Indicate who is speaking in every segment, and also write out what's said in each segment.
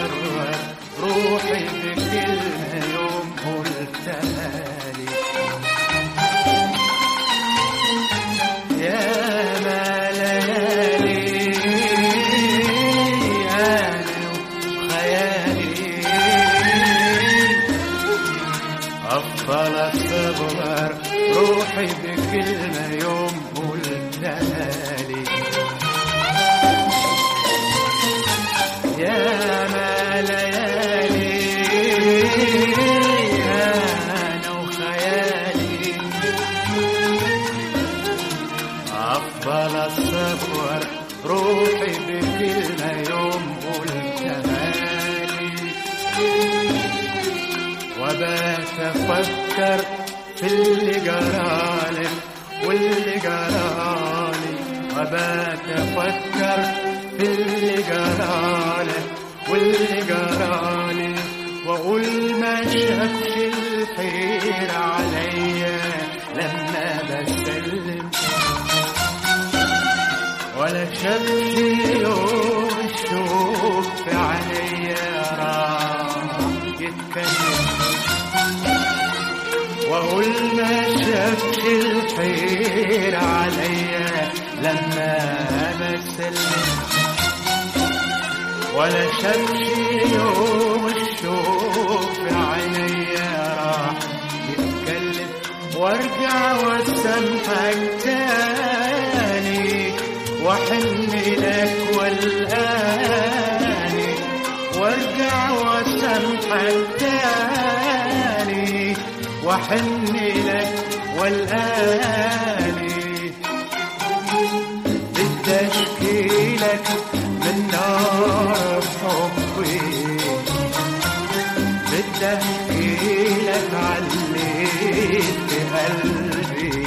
Speaker 1: صور روحي بكلمة يوم قلتها لي يا ما ليالي أنا وخيالي أفضل الصبر روحي بكلمة يوم قلتها لي يا ما ليالي أنا وخيالي أفضل الصبر روحي بكلمة يوم قلتها لي وبات أفكر في اللي جرالي واللي جرالي وبات أفكر في اللي جرالي واللي جرالي وأقول ما شافش الخير عليا لما بسلم ولا شافش يوم الشوق في عينيا راح يتكلم واقول ما شافش الخير عليا لما بسلم ولا شافش يوم الشوق في عينيا راح يتكلم وارجع واسامحك تاني واحن لك والاني وارجع واسامحك تاني واحن لك والاني بدي اشكي لك من نار حبي بدي احكي لك علي في قلبي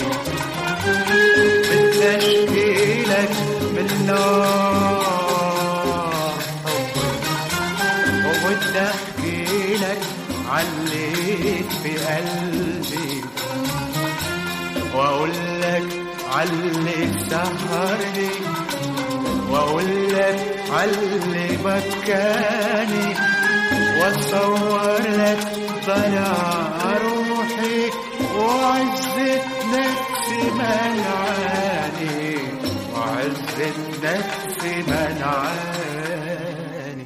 Speaker 1: بدي اشكي لك من نار حبي وبدي احكي لك علي في قلبي واقول لك علي سهرني واقول لك علي بكاني واصور لك ضياع روحي وعزة نفسي منعاني وعزة نفسي منعاني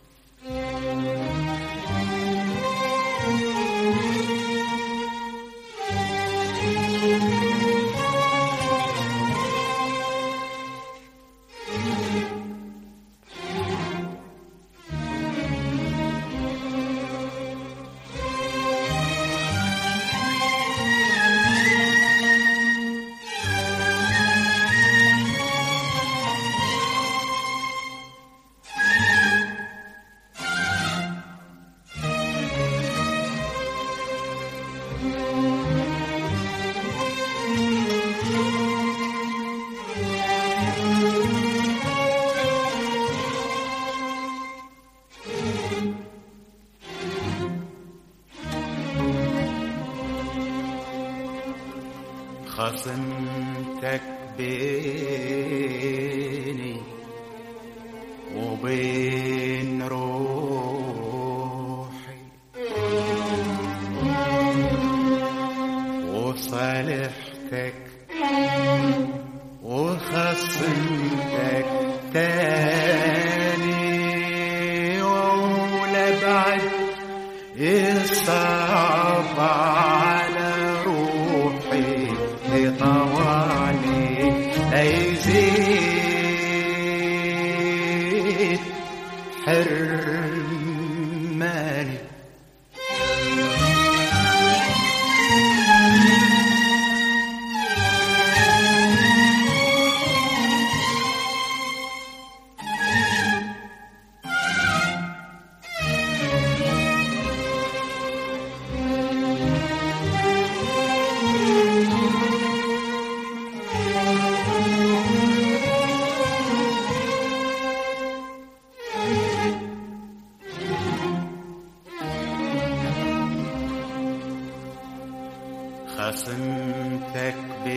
Speaker 1: خصمتك بيني وبين روحي وصالحتك وخصمتك تاني ولا بعد يصعب على روحي لطوالي ليزيد حرماني خصمتك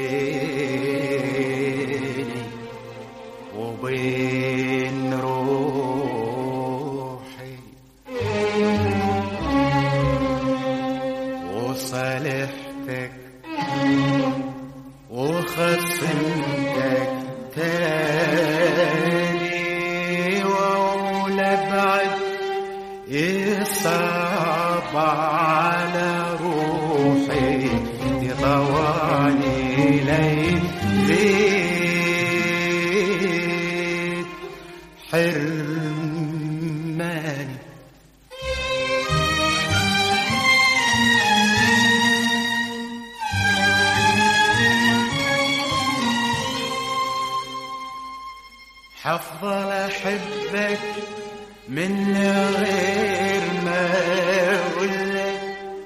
Speaker 1: بيني وبين روحي يصعب على روحي يطواني ليل حرماني حفضل احبك من غير ما اقولك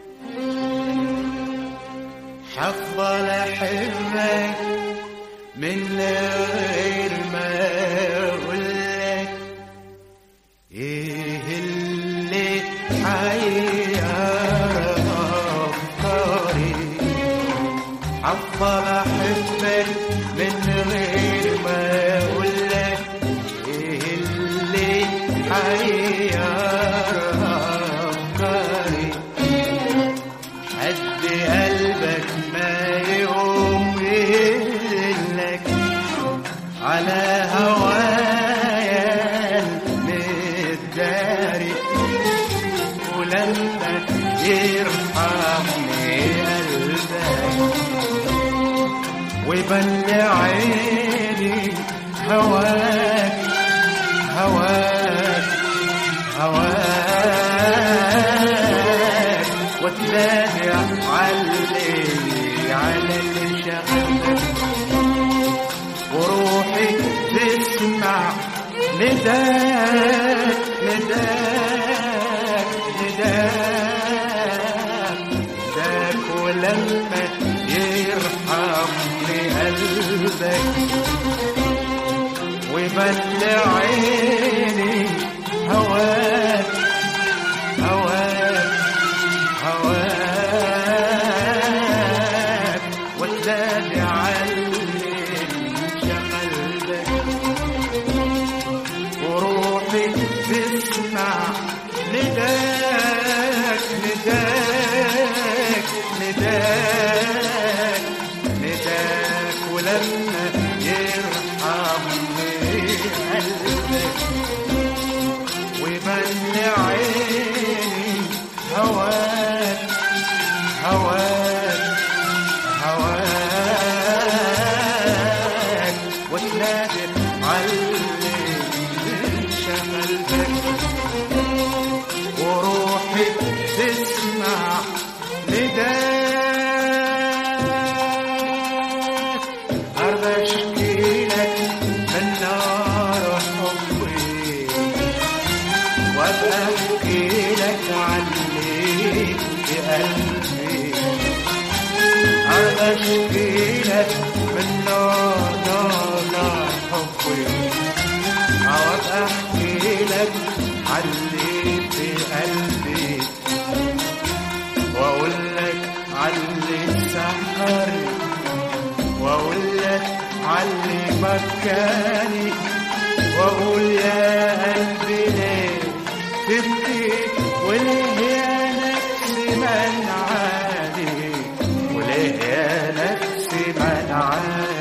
Speaker 1: حفضل احبك من غير ما اقولك ايه اللي حير افكاري حفضل احبك من غير ما اقولك ايه اللي حير افكاري حد قلبك ما يقوم يهلك على هوايا المداري ولما يرحمني قلبك ويبل عيني هواك هواك هواك وتلاقي علي على الشغل وروحي تسمع نداك نداك نداك ذاك ولما يرحمني قلبك ويبل عيني هواك هواك هواك وتلاقي علي شغلتك وروحي تسمع نداك نداك نداك نداك ولما يرحمني قلبك ويبل عيني هواك هواك هواك وتنادي علي شغلتك وروحي تسمع نداك أرض أشكي لك من نار حبي وابقى احكي لك عني بقلبي ارضى اشكي لك من نار نار نار حبي او ابقى احكي لك عني في قلبي واقول لك علي سحرني واقول لك علي مكاني واقول يا قلبي ليه تبكي وليه يا نفسي منعاني وليه يا نفسي منعاني